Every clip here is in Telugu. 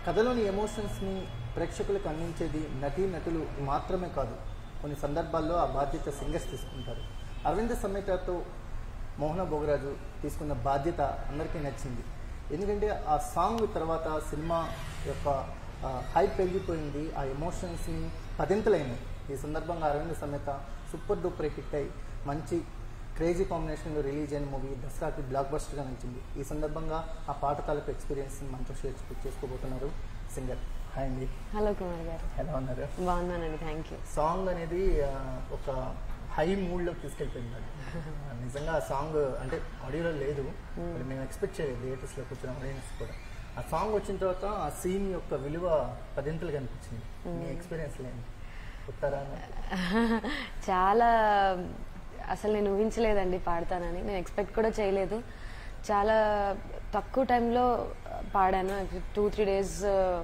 కథలోని ఎమోషన్స్ని ప్రేక్షకులకు అందించేది నటీ నటులు మాత్రమే కాదు కొన్ని సందర్భాల్లో ఆ బాధ్యత సింగర్స్ తీసుకుంటారు అరవింద సమేతతో మోహన భోగరాజు తీసుకున్న బాధ్యత అందరికీ నచ్చింది ఎందుకంటే ఆ సాంగ్ తర్వాత సినిమా యొక్క హైప్ పెరిగిపోయింది ఆ ఎమోషన్స్ని పదింతలైనాయి ఈ సందర్భంగా అరవింద సమేత సూపర్ డూపర్ హిట్ అయి మంచి క్రేజీ కాంబినేషన్లో రిలీజ్ అయిన మూవీ దసరాకి బ్లాక్ బస్టర్గా నిలిచింది ఈ సందర్భంగా ఆ పాట తాలూకు ఎక్స్పీరియన్స్ మనతో షేర్ చేసుకోబోతున్నారు సింగర్ హాయ్ అండి హలో కుమార్ గారు ఎలా ఉన్నారు బాగున్నానండి థ్యాంక్ యూ సాంగ్ అనేది ఆ, ఒక హై మూడ్లోకి తీసుకెళ్ళిపోయింది అది. ఆ, నిజంగా ఆ సాంగ్ అంటే ఆడియోలో లేదు మరి మేము ఎక్స్పెక్ట్ చేయలేదు థియేటర్స్లో కూర్చున్న ఆడియన్స్ కూడా ఆ సాంగ్ వచ్చిన తర్వాత ఆ సీన్ యొక్క విలువ పదింతలు కనిపించింది మీ ఎక్స్పీరియన్స్ లేని ఉత్తరా చాలా అసలు నేను ఊహించలేదండి పాడతానని నేను ఎక్స్పెక్ట్ కూడా చేయలేదు చాలా తక్కువ టైంలో పాడాను టూ త్రీ డేస్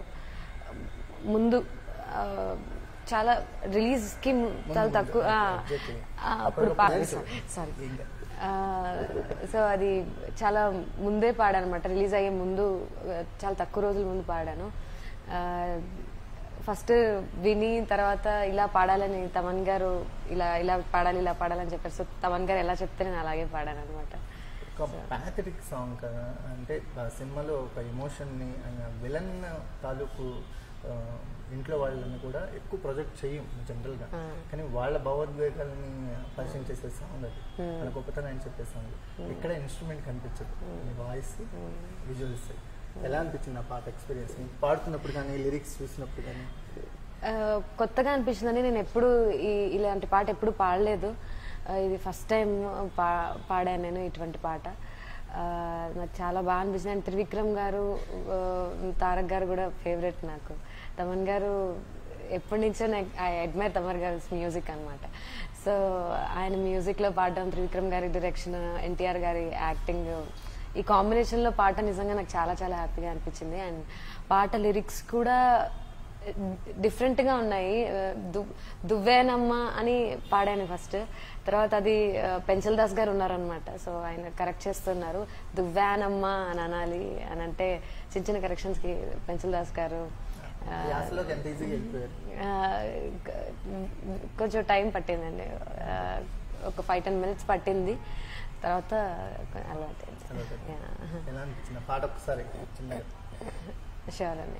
ముందు ఆ, చాలా రిలీజ్కి చాలా తక్కువ ఆ, exactly. ఆ, అప్పుడు అప్పటికప్పుడు సారీ ఇంకా సో అది చాలా ముందే పాడాను అనమాట రిలీజ్ అయ్యే ముందు ఆ, చాలా తక్కువ రోజుల ముందు పాడాను ఫస్ట్ విని తర్వాత ఇలా పాడాలని తమన్ గారు ఇలా ఇలా పాడాలి ఇలా పాడాలని చెప్పారు సో తమన్ గారు ఎలా చెప్తే నేను అలాగే పాడాను అనమాట ఒక ప్యాథటిక్ సాంగ్ కదా అంటే ఆ సినిమాలో ఒక ఎమోషన్ని ఆయన విలన్ తాలూకు ఆ, ఇంట్లో వాళ్ళని కూడా ఎక్కువ ప్రొజెక్ట్ చేయం జనరల్గా కానీ వాళ్ళ భావోద్వేగాలని పరిచయం చేసే సాంగ్ అది వాళ్ళ గొప్పతనం అని చెప్పే సాంగ్ ఇక్కడ ఇన్స్ట్రుమెంట్ కనిపించదు వాయిస్ విజువల్స్ ఎలా అనిపించింది ఆ పాట ఎక్స్పీరియన్స్ పాడుతున్నప్పుడు కానీ లిరిక్స్ చూసినప్పుడు కానీ ఆ, కొత్తగా అనిపించిందని నేను ఎప్పుడు ఈ ఇలాంటి పాట ఎప్పుడు పాడలేదు ఆ, ఇది ఫస్ట్ టైం పా పాడాను నేను ఇటువంటి పాట ఆ, నాకు చాలా బాగా అనిపించింది అండ్ త్రివిక్రమ్ గారు ఆ, తారక్ గారు కూడా ఫేవరెట్ నాకు తమన్ గారు ఎప్పటి నుంచో నాకు ఐ అడ్మైర్ తమర్ గారి మ్యూజిక్ అనమాట సో ఆయన మ్యూజిక్లో పాడడం త్రివిక్రమ్ గారి డైరెక్షన్ ఎన్టీఆర్ గారి యాక్టింగ్ ఈ కాంబినేషన్లో పాట నిజంగా నాకు చాలా చాలా హ్యాపీగా అనిపించింది అండ్ పాట లిరిక్స్ కూడా డిఫరెంట్ గా ఉన్నాయి దు- దువ్వేనమ్మ అని పాడాను ఫస్ట్ తర్వాత అది ఆ, పెంచల్ దాస్ గారు ఉన్నారనమాట సో ఆయన కరెక్ట్ చేస్తున్నారు దువ్వానమ్మ అని అనాలి అని అంటే చిన్న చిన్న కరెక్షన్స్ కి పెంచల్ దాస్ గారు ఆ, యాసలోకి ఎంత ఈజీగా వెళ్ళిపోయారు ఆ, క- కొంచెం టైం పట్టిందండి ఆ, ఒక ఫైవ్ టెన్ మినిట్స్ పట్టింది తర్వాత అలవాటు ఎలా అనిపించింది ఆ పాట ఒకసారి చిన్నగా షూర్ అండి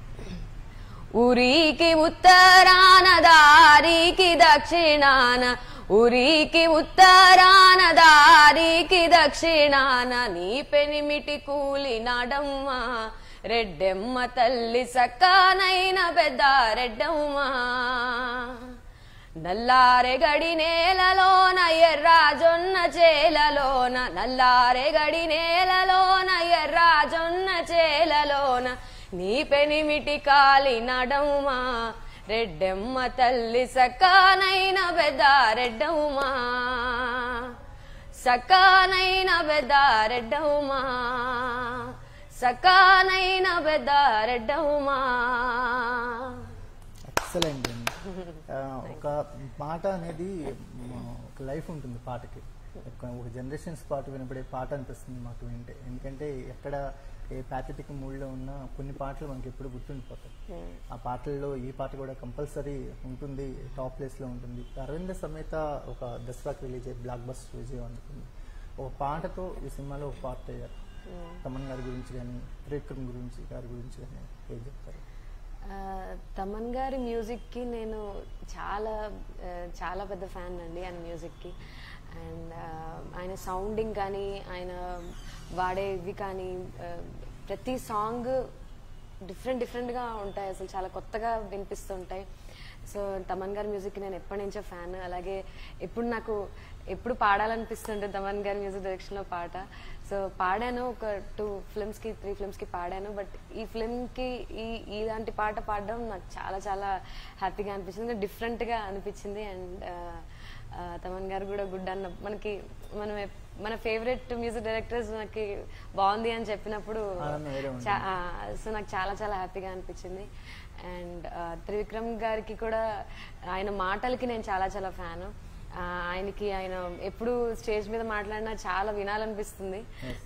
ఉరికి ఉత్తరాన దారికి దక్షిణాన ఉరికి ఉత్తరాన దారికి దక్షిణాన నీ పెనిమిటి కూలి నాడమ్మ రెడ్డెమ్మ తల్లి సక్కానైన పెద్ద రెడ్డమ్మ నల్లారె గడి నేలలోన ఎర్రా జొన్న చేలలోన నల్లారె గడి నేలలోన ఎర్రా జొన్న చేలలోన నీ పెనిమిటి కాలి నడవుమా రెడ్డెమ్మ తల్లి సకానైన పెద్ద రెడ్డవుమా సకానైన పెద్ద రెడ్డవుమా సకానైన పెద్ద రెడ్డవుమా ఎక్సలెంట్ అండి ఆ, ఒక పాట అనేది మ, ఒక లైఫ్ ఉంటుంది పాటకి ఒక ఒక జనరేషన్స్ పాట వినపడే పాట అనిపిస్తుంది మాకు వింటే ఎందుకంటే ఎక్కడ ఏ ప్యాథటిక్ మూడ్లో ఉన్న కొన్ని పాటలు మనకి ఎప్పుడు గుర్తుండిపోతాయి ఆ పాటల్లో ఈ పాట కూడా కంపల్సరీ ఉంటుంది టాప్ ప్లేస్లో ఉంటుంది అరవింద సమేత ఒక దసరాకి రిలీజ్ అయ్యి బ్లాక్ బస్ విజయం అందుకుంది ఒక పాటతో ఈ సినిమాలో ఒక పార్ట్ అయ్యారు తమన్ గారి గురించి కానీ త్రివిక్రమ్ గురించి గారి గురించి కానీ ఏం చెప్తారు ఆ, తమన్ గారి మ్యూజిక్ కి నేను చాలా ఆ, చాలా పెద్ద ఫ్యాన్ అండి ఆయన మ్యూజిక్ కి అండ్ ఆయన సౌండింగ్ కానీ ఆయన వాడేవి కానీ ఆ, ప్రతి సాంగ్ డిఫరెంట్ డిఫరెంట్గా ఉంటాయి అసలు చాలా కొత్తగా వినిపిస్తుంటాయి సో తమన్ గారి మ్యూజిక్ నేను ఎప్పటి నుంచో ఫ్యాన్ అలాగే ఎప్పుడు నాకు ఎప్పుడు పాడాలనిపిస్తుంటే తమన్ గారి మ్యూజిక్ డైరెక్షన్లో పాట సో పాడాను ఒక టూ ఫిల్మ్స్కి త్రీ ఫిల్మ్స్కి పాడాను బట్ ఈ ఫిల్మ్కి ఈ ఇలాంటి పాట పాడడం నాకు చాలా చాలా హ్యాపీగా అనిపించింది డిఫరెంట్గా అనిపించింది అండ్ తమన్ గారు కూడా గుడ్ అన్న మనకి మనం ఎప్- మన ఫేవరెట్ మ్యూజిక్ డైరెక్టర్స్ మనకి బాగుంది అని చెప్పినప్పుడు ఆనందం వేరే ఉంటుంది. చా- సో నాకు చాలా చాలా హ్యాపీగా అనిపించింది అండ్ త్రివిక్రమ్ గారికి కూడా ఆయన మాటలకి నేను చాలా చాలా ఫ్యాను ఆ, ఆయనకి ఆయన ఎప్పుడు స్టేజ్ మీద మాట్లాడినా చాలా వినాలనిపిస్తుంది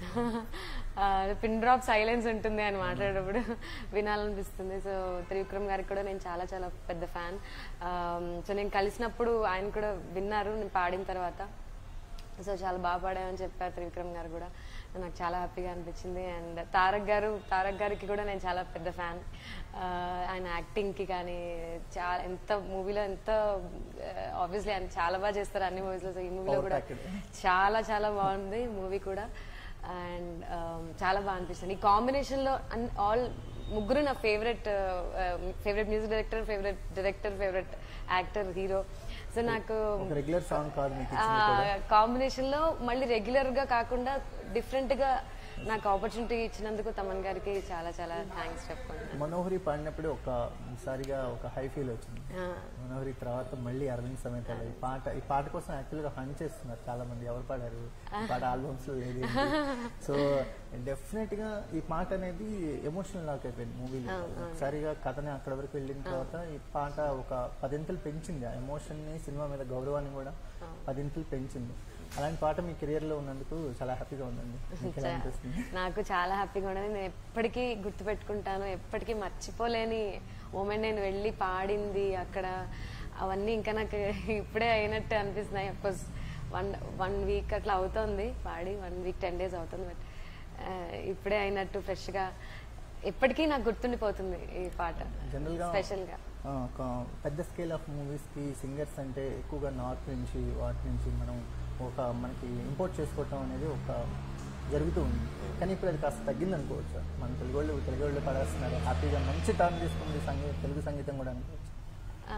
పిన్ డ్రాప్ సైలెన్స్ ఉంటుంది ఆయన మాట్లాడేటప్పుడు వినాలనిపిస్తుంది సో త్రివిక్రమ్ గారికి కూడా నేను చాలా చాలా పెద్ద ఫ్యాన్ సో నేను కలిసినప్పుడు ఆయన కూడా విన్నారు నేను పాడిన తర్వాత సో చాలా బాగా పాడామని చెప్పారు త్రివిక్రమ్ గారు కూడా నాకు చాలా హ్యాపీగా అనిపించింది అండ్ తారక్ గారు తారక్ గారికి కూడా నేను చాలా పెద్ద ఫ్యాన్ ఆయన యాక్టింగ్కి కానీ చాలా ఎంత మూవీలో ఎంత ఆబ్వియస్లీ ఆయన చాలా బాగా చేస్తారు అన్ని మూవీస్లో సో ఈ మూవీలో కూడా Overacted. చాలా చాలా బాగుంది మూవీ కూడా అండ్ చాలా బాగా అనిపిస్తుంది ఈ కాంబినేషన్లో ఆల్ ముగ్గురు నా favourite favourite music director favourite director favourite actor hero so నాకు ఒక రెగ్యులర్ సాంగ్ కాదు మీకు ఇచ్చింది కూడా కాంబినేషన్ లో మళ్ళీ రెగ్యులర్ గా కాకుండా డిఫరెంట్ గా నాకు ఆపర్చునిటీ ఇచ్చినందుకు తమన్ గారికి చాలా చాలా థ్యాంక్స్ చెప్పుకున్నాను మనోహరి పాడినప్పుడు ఒకసారిగా ఒక హై ఫీల్ వచ్చింది ఆ, మనోహరి తర్వాత మళ్ళీ అరవింద్ సమేతలో ఈ పాట ఈ పాట కోసం యాక్చువల్ గా హన్ చేస్తున్నారు చాలా మంది ఎవరు పాడారు ఈ పాట ఆల్బమ్స్ లో లేదు సో డెఫినెట్ గా ఈ పాట అనేది ఎమోషనల్ లాక్ అయిపోయింది మూవీలో ఒకసారిగా కథని అక్కడ వరకు వెళ్ళిన తర్వాత ఈ పాట ఒక పదింతలు పెంచింది ఆ ఎమోషన్ ని సినిమా మీద గౌరవాన్ని కూడా పదింతలు పెంచింది అలాంటి పాట మీ కెరియర్ లో ఉన్నందుకు చాలా హ్యాపీగా ఉందండి మీకు ఎలా అనిపిస్తుంది నాకు చాలా హ్యాపీగా ఉండదు నేను ఎప్పటికీ గుర్తుపెట్టుకుంటాను ఎప్పటికీ మర్చిపోలేని మూమెంట్ నేను వెళ్ళి పాడింది అక్కడ అవన్నీ ఇంకా నాకు ఇప్పుడే అయినట్టు అనిపిస్తున్నాయి అఫ్కోర్స్ వన్ వన్ వీక్ అట్లా అవుతుంది పాడి వన్ వీక్ టెన్ డేస్ అవుతుంది బట్ ఇప్పుడే అయినట్టు ఫ్రెష్గా ఎప్పటికీ నాకు గుర్తుండిపోతుంది ఈ పాట జనరల్ గా స్పెషల్గా ఆ, ఒక పెద్ద స్కేల్ ఆఫ్ మూవీస్ కి సింగర్స్ అంటే ఎక్కువగా నార్త్ నుంచి వాటి నుంచి మనం ఒక మనకి ఇంపోర్ట్ చేసుకోవటం అనేది ఒక జరుగుతూ ఉంది కానీ ఇప్పుడు అది కాస్త తగ్గింది అనుకోవచ్చు మన తెలుగు వాళ్ళు తెలుగు వాళ్ళు పడేస్తున్నారు హ్యాపీగా మంచి టర్న్ తీసుకుంది సంగీత తెలుగు సంగీతం కూడా అనుకోవచ్చు ఆ,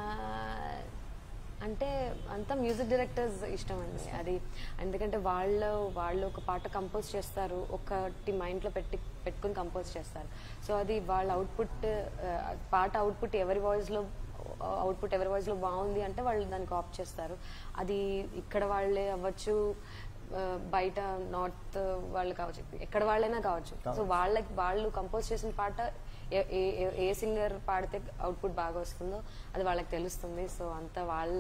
అంటే అంతా మ్యూజిక్ డైరెక్టర్స్ ఇష్టం అండి అది ఎందుకంటే వాళ్ళు వాళ్ళు ఒక పాట కంపోజ్ చేస్తారు ఒకటి మైండ్లో పెట్టి పెట్టుకుని కంపోజ్ చేస్తారు సో అది వాళ్ళ అవుట్పుట్ పాట అవుట్పుట్ ఎవరి వాయిస్లో అవుట్పుట్ ఎవరి వాయిస్లో బాగుంది అంటే వాళ్ళు దానికి ఆప్ చేస్తారు అది ఇక్కడ వాళ్ళే అవ్వచ్చు ఆ, బయట నార్త్ వాళ్ళు కావచ్చు ఎక్కడ వాళ్ళైనా కావచ్చు సో వాళ్ళకి వాళ్ళు కంపోజ్ చేసిన పాట ఏ- ఏ- ఏ- ఏ సింగర్ పాడితే అవుట్పుట్ బాగా వస్తుందో అది వాళ్ళకి తెలుస్తుంది సో అంత వాళ్ళ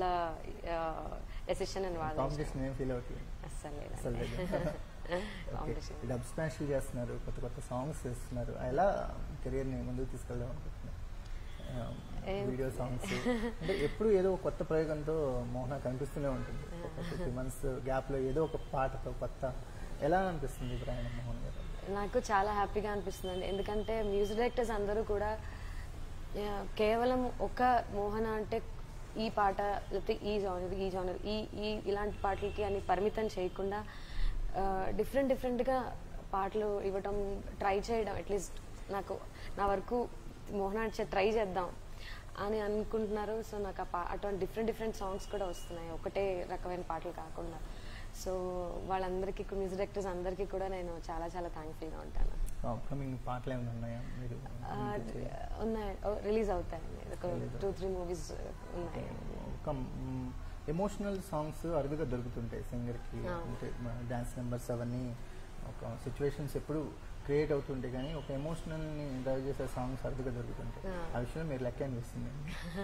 డెసిషన్ అని వాళ్ళ కాంపిటీషన్ ఏం ఫీల్ అవుతుంది అస్సలు అసలు లేదండి కాంపిటీషన్ డబ్ స్మాష్లు చేస్తున్నారు కొత్త కొత్త సాంగ్స్ చేస్తున్నారు ఎలా కెరియర్ని ముందుకు తీసుకెళ్దాం అనుకుంటున్నారు ఏం- వీడియో సాంగ్స్ అంటే ఎప్పుడు ఏదో ఒక కొత్త ప్రయోగంతో మోహన కనిపిస్తూనే ఉంటుంది ఒక ఫిఫ్టీ మంత్స్ గ్యాప్లో ఏదో ఒక పాటతో కొత్త ఎలా అనిపిస్తుంది ఈ ప్రయాణం మోహన్ గారు నాకు చాలా హ్యాపీగా అనిపిస్తుంది అండి ఎందుకంటే మ్యూజిక్ డైరెక్టర్స్ అందరూ కూడా ఆ, కేవలం ఒక మోహన అంటే ఈ పాట లేకపోతే ఈ జానర్ ఈ జానర్ ఈ ఈ ఇలాంటి పాటలకి అని పరిమితం చేయకుండా డిఫరెంట్ డిఫరెంట్గా పాటలు ఇవ్వటం ట్రై చేయడం అట్లీస్ట్ నాకు నా వరకు మోహన ట్రై చేద్దాం అని అనుకుంటున్నారు సో నాకు ఆ పా అటువంటి డిఫరెంట్ డిఫరెంట్ సాంగ్స్ కూడా వస్తున్నాయి ఒకటే రకమైన పాటలు కాకుండా సో వాళ్ళందరికీ మ్యూజిక్ డైరెక్టర్స్ అందరికీ కూడా నేను చాలా చాలా థ్యాంక్ఫుల్గా ఉంటాను అప్కమింగ్ పాటలు ఏమైనా ఉన్నాయా మీరు ఆ, ఉన్నాయి రిలీజ్ అవుతాయండి ఒక టూ త్రీ మూవీస్ ఉన్నాయి ఒక ఎమోషనల్ సాంగ్స్ అరుదుగా దొరుకుతుంటాయి సింగర్కి అంటే డాన్స్ నెంబర్స్ అవన్నీ ఒక సిచ్యువేషన్స్ ఎప్పుడు క్రియేట్ అవుతుంటాయి కానీ ఒక ఎమోషనల్ని డ్రైవ్ చేసే సాంగ్స్ అరుదుగా దొరుకుతుంటాయి ఆ విషయంలో మీరు లెక్క అనిపిస్తుంది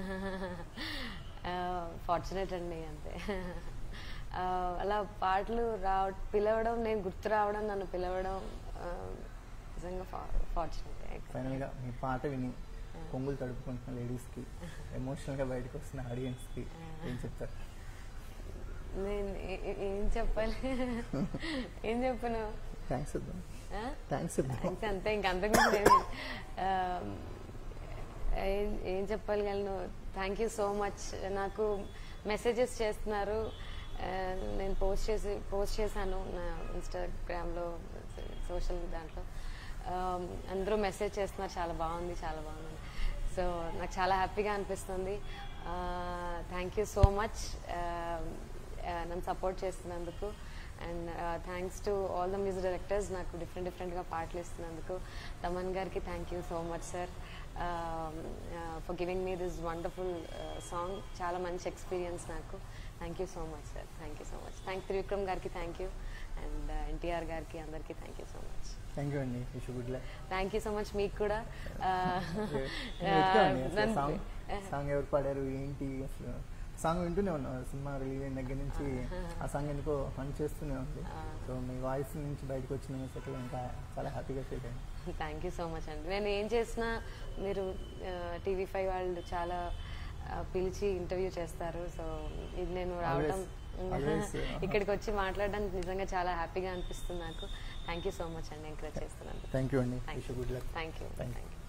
ఫార్చునేట్ అండి అంతే ఆ, అలా పాటలు రావ పిలవడం నేను గుర్తు రావడం నన్ను పిలవడం ఆ, నిజంగా ఫార్చునేట్ ఫైనల్గా మీ పాట విని పొంగులు తడుపుకుంటున్న లేడీస్కి ఎమోషనల్గా బయటకు వస్తున్న ఆడియన్స్కి ఏం చెప్తారు నేను ఏ- ఏ- ఏం చెప్పాలి ఏం చెప్పను థ్యాంక్స్ ఇద్దాం ఆ? థ్యాంక్స్ ఇద్దాం థ్యాంక్స్ అంతే ఇంక అంతకుమించి ఏం లేదు. ఆ, ఏం- ఏం చెప్పగలను థ్యాంక్ యూ సో మచ్ నాకు మెసేజెస్ చేస్తున్నారు ఆ, నేను పోస్ట్ చేసి పోస్ట్ చేశాను నా ఇన్స్టాగ్రామ్లో సోషల్ దాంట్లో ఆ, అందరూ మెసేజ్ చేస్తున్నారు చాలా బాగుంది చాలా బాగుంది సో నాకు చాలా హ్యాపీగా అనిపిస్తుంది థ్యాంక్ యూ సో మచ్ నన్ను సపోర్ట్ చేస్తున్నందుకు and thanks to all the music directors నాకు డిఫరెంట్ డిఫరెంట్గా పాటలు ఇస్తున్నందుకు తమన్ గారికి thank you so much sir for giving me this wonderful song చాలా మంచి ఎక్స్పీరియన్స్ నాకు thank you so much sir thank you so much thank Trivikram గారికి థ్యాంక్ యూ అండ్ ఎన్టీఆర్ గారికి అందరికీ thank you so much thank you అండి wish good luck thank you so much మీకు కూడా సాంగ్ సాంగ్ ఎవరు పాడారు ఏంటి అసలు సాంగ్ వింటూనే ఉన్నాను సినిమా రిలీజ్ అయిన దగ్గర నుంచి ఆ సాంగ్ ఎందుకో ఫన్ చేస్తూనే ఉంది సో మీ వాయిస్ నుంచి బయటకు వచ్చిన మెసేజ్ ఇంకా చాలా హ్యాపీగా ఫీల్ అయ్యింది థ్యాంక్ యూ సో మచ్ అండి నేను ఏం చేసినా మీరు టీవీ ఫైవ్ వాళ్ళు చాలా ఆ, పిలిచి ఇంటర్వ్యూ చేస్తారు సో ఇది నేను రావడం always, uh, ఇక్కడికి వచ్చి మాట్లాడడానికి నిజంగా చాలా హ్యాపీగా అనిపిస్తుంది నాకు థ్యాంక్ యూ సో మచ్ అండి ఎంకరేజ్ చేస్తున్నాను థ్యాంక్ యూ అండి thank wish you good luck thank you Thank you. Thank you